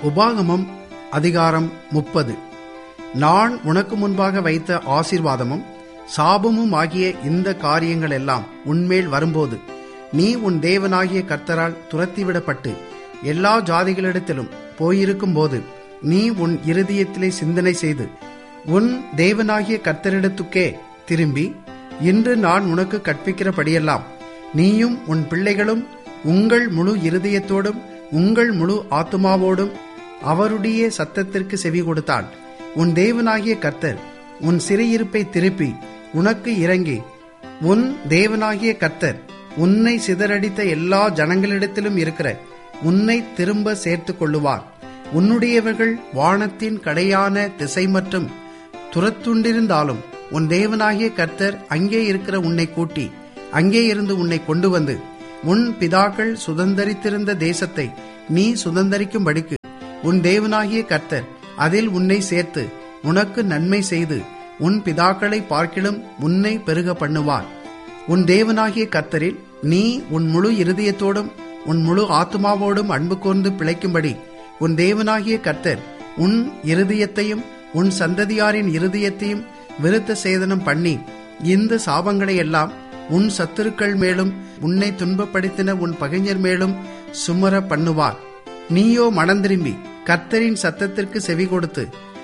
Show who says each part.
Speaker 1: உபாகமம் அதிகாரம் முப்பது நான் உனக்கு முன்பாக வைத்த ஆசீர்வாதமும் சாபமும் ஆகிய இந்த காரியங்கள் எல்லாம் உன்மேல் வரும்போது நீ உன் தேவனாகிய கர்த்தரால் துரத்திவிடப்பட்டு எல்லா ஜாதிகளிடத்திலும் போயிருக்கும் போது நீ உன் இருதயத்திலே சிந்தனை செய்து உன் தேவனாகிய கர்த்தரிடத்துக்கே திரும்பி இன்று நான் உனக்கு கற்பிக்கிறபடியெல்லாம் நீயும் உன் பிள்ளைகளும் உங்கள் முழு இருதயத்தோடும் உங்கள் முழு ஆத்துமாவோடும் அவருடைய சத்தத்திற்கு செவி கொடுத்தால் உன் தேவனாகிய கர்த்தர் உன் சிறையிருப்பை திருப்பி உனக்கு இறங்கி உன் தேவனாகிய கர்த்தர் உன்னை சிதறடித்த எல்லா ஜனங்களிடத்திலும் இருக்கிற உன்னை திரும்ப சேர்த்துக் கொள்ளுவார் உன்னுடையவர்கள் வானத்தின் கடையான திசை மற்றும் துரத்துண்டிருந்தாலும் உன் தேவனாகிய கர்த்தர் அங்கே இருக்கிற உன்னை கூட்டி அங்கே இருந்து உன்னை கொண்டு வந்து உன் பிதாக்கள் சுதந்தரித்திருந்த தேசத்தை நீ சுதந்தரிக்கும்படிக்கு உன் தேவனாகிய கர்த்தர் அதில் உன்னை சேர்த்து உனக்கு நன்மை செய்து உன் பிதாக்களை பார்க்கிலும் உன்னை பெருக பண்ணுவார் உன் தேவனாகிய கர்த்தரில் நீ உன் முழு இருதயத்தோடும் உன் முழு ஆத்மாவோடும் அன்பு கூர்ந்து பிழைக்கும்படி உன் தேவனாகிய கர்த்தர் உன் இருதயத்தையும் உன் சந்ததியாரின் இருதயத்தையும் விருத்த சேதனம் பண்ணி இந்த சாபங்களை எல்லாம் உன் சத்துருக்கள் மேலும் உன்னை துன்பப்படுத்தின உன் பகைஞர் மேலும் சுமர பண்ணுவார் நீயோ மனம் திரும்பி கர்த்தரின் சத்தத்திற்கு செவி கொடுத்து